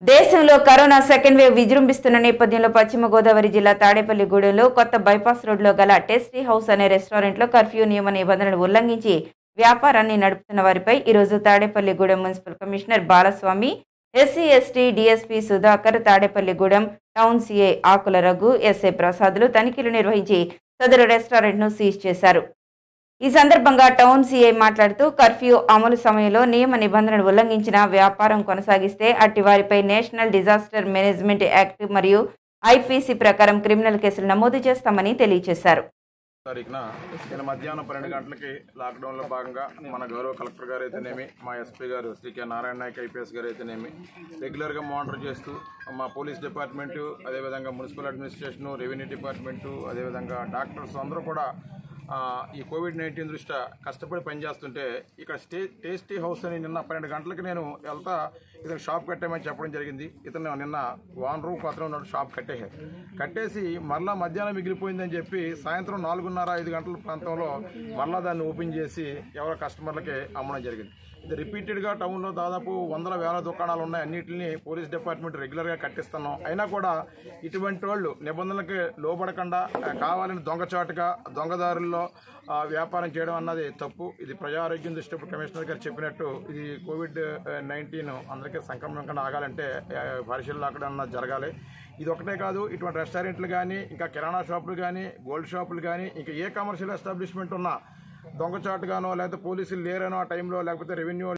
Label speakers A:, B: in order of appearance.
A: దేశంలో corona second wave విజృంభిస్తున్న నేపథ్యంలో పశ్చిమ గోదావరి జిల్లా తాడేపల్లిగూడెంలో కొత్త బైపాస్ రోడ్లో గల టేస్టీ హౌస్ అనే రెస్టారెంట్లో కర్ఫ్యూ నియమ నిబంధనలు ఉల్లంఘించి వ్యాపారాన్ని నడుపుతున్న వారిపై ఈరోజు Tadepalligudem municipal commissioner Balaswamy SC ST DSP Sudhakar Tadepalligudem town CA Akula Raghu SA ప్రసాద్లు తనిఖీలు నిర్వహించి సదరు రెస్టారెంట్ను సీజ్ చేశారు ఈ సందర్భంగా టౌన్ సీఐ మాట్లాడుతూ కర్ఫ్యూ అమలు సమయంలో నియమ నిబంధనలు ఉల్లంఘించిన వ్యాపారం కొనసాగిస్తే అట్టి వారిపై నేషనల్ డిజాస్టర్ మేనేజ్మెంట్ యాక్ట్ మరియు ఐపీసీ ప్రకారం క్రిమినల్ కేసులు నమోదు చేస్తామని తెలియజేశారు
B: తారీఖున నిన్న మధ్యాహ్నం పన్నెండు గంటలకి లాక్డౌన్లో భాగంగా మన గౌరవ కలెక్టర్ గారు అయితేనేమి మా ఎస్పీ గారు శ్రీ కె నారాయణ నాయక్ ఐపీఎస్ గారు అయితేనేమి రెగ్యులర్గా మానిటర్ చేస్తూ మా పోలీస్ డిపార్ట్మెంటు అదేవిధంగా మున్సిపల్ అడ్మినిస్ట్రేషను రెవెన్యూ డిపార్ట్మెంటు అదేవిధంగా డాక్టర్స్ అందరూ కూడా ఆ, ఈ కోవిడ్ నైన్టీన్ దృష్ట్యా కష్టపడి పనిచేస్తుంటే ఇక్కడ స్టే టేస్టీ హౌస్ అని నిన్న పన్నెండు గంటలకి నేను వెళ్తా ఇతను షాప్ కట్టేమని చెప్పడం జరిగింది ఇతను నిన్న వాన్ రూప్ అతను ఉన్నాడు షాప్ కట్టేశారు కట్టేసి మరలా మధ్యాహ్నం మిగిలిపోయిందని చెప్పి సాయంత్రం నాలుగున్నర ఐదు గంటల ప్రాంతంలో మరలా దాన్ని ఓపెన్ చేసి ఎవరో కస్టమర్లకి అమ్మడం జరిగింది ఇది రిపీటెడ్గా టౌన్లో దాదాపు వందల వేల దుకాణాలు ఉన్నాయి అన్నింటిని పోలీస్ డిపార్ట్మెంట్ రెగ్యులర్గా కట్టిస్తున్నాం అయినా కూడా ఇటువంటి వాళ్ళు నిబంధనలకి లోబడకుండా ఆ, కావాలని దొంగచాటుగా దొంగదారుల్లో ఆ, వ్యాపారం చేయడం అన్నది తప్పు ఇది ప్రజారోగ్యం దృష్టి ఇప్పుడు కమిషనర్ గారు చెప్పినట్టు ఇది కోవిడ్ నైన్టీన్ అందరికీ సంక్రమణంగా ఆగాలంటే ఆ, పరిశీలన లాక్డౌన్ అన్నది జరగాలి ఇది ఒకటే కాదు ఇటువంటి రెస్టారెంట్లు కానీ ఇంకా కిరాణా షాపులు కానీ గోల్డ్ షాపులు కానీ ఇంకా ఏ కమర్షియల్ ఎస్టాబ్లిష్మెంట్ ఉన్నా దొంగచాటుగానో లేకపోతే పోలీసులు లేరనో ఆ టైంలో లేకపోతే రెవెన్యూ